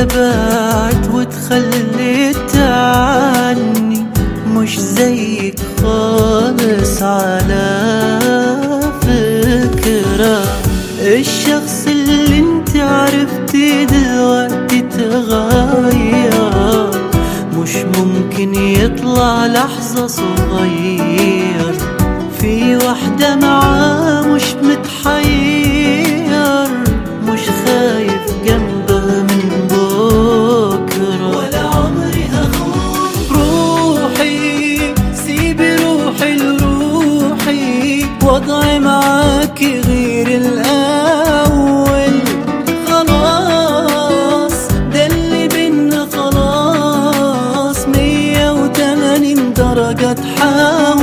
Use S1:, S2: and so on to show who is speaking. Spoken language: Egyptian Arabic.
S1: بعت وتخليت عني مش زيك خالص على فكرة الشخص اللي انت عرفتي دلوقتي تغير مش ممكن يطلع لحظة صغير في وحدة معاه مش متحير مش خايف جنبها من بكرة ولا عمري هخون روحي سيبي روحي لروحي وضعي معاكي غير الأول خلاص ده اللي بينا خلاص مية وتمانين درجة تحاول